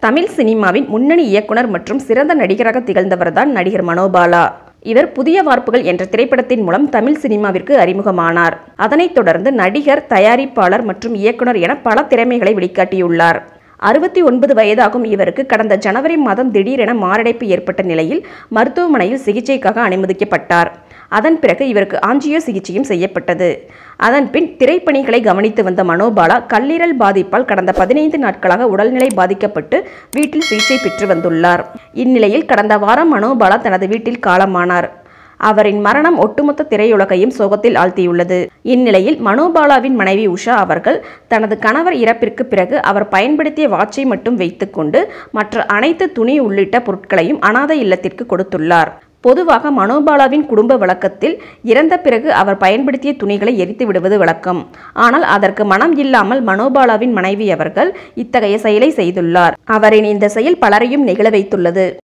தமிழ் சினிமாவின் முன்னணி இயக்குனர் மற்றும் சிறந்த நடிகராக திகழ்ந்தவர்தான் நடிகர் மனோபாலா இவர் புதிய வார்ப்புகள் என்ற திரைப்படத்தின் மூலம் தமிழ் சினிமாவிற்கு அறிமுகமானார் அதனைத் தொடர்ந்து நடிகர் தயாரிப்பாளர் மற்றும் இயக்குனர் என பல திறமைகளை வெளிக்காட்டியுள்ளார் அறுபத்தி ஒன்பது வயதாகும் இவருக்கு கடந்த ஜனவரி மாதம் திடீரென மாரடைப்பு ஏற்பட்ட நிலையில் மருத்துவமனையில் சிகிச்சைக்காக அனுமதிக்கப்பட்டார் அதன் பிறகு இவருக்கு ஆஞ்சியோ சிகிச்சையும் செய்யப்பட்டது அதன் பின் திரைப்பணிகளை கவனித்து வந்த மனோபாலா கல்லீரல் பாதிப்பால் கடந்த பதினைந்து நாட்களாக உடல்நிலை பாதிக்கப்பட்டு வீட்டில் சிகிச்சை பெற்று வந்துள்ளார் இந்நிலையில் கடந்த வாரம் மனோபாலா தனது வீட்டில் காலமானார் அவரின் மரணம் ஒட்டுமொத்த திரையுலகையும் சோகத்தில் ஆழ்த்தியுள்ளது இந்நிலையில் மனோபாலாவின் மனைவி உஷா அவர்கள் தனது கணவர் இறப்பிற்கு பிறகு அவர் பயன்படுத்திய வாட்சை மட்டும் வைத்துக்கொண்டு மற்ற அனைத்து துணி உள்ளிட்ட பொருட்களையும் அனாதை இல்லத்திற்கு கொடுத்துள்ளார் பொதுவாக மனோபாலாவின் குடும்ப வழக்கத்தில் இறந்த பிறகு அவர் பயன்படுத்திய துணிகளை எரித்து விடுவது வழக்கம் ஆனால் அதற்கு மனம் இல்லாமல் மனோபாலாவின் மனைவி அவர்கள் இத்தகைய செயலை செய்துள்ளார் அவரின் இந்த செயல் பலரையும் நெகிழ வைத்துள்ளது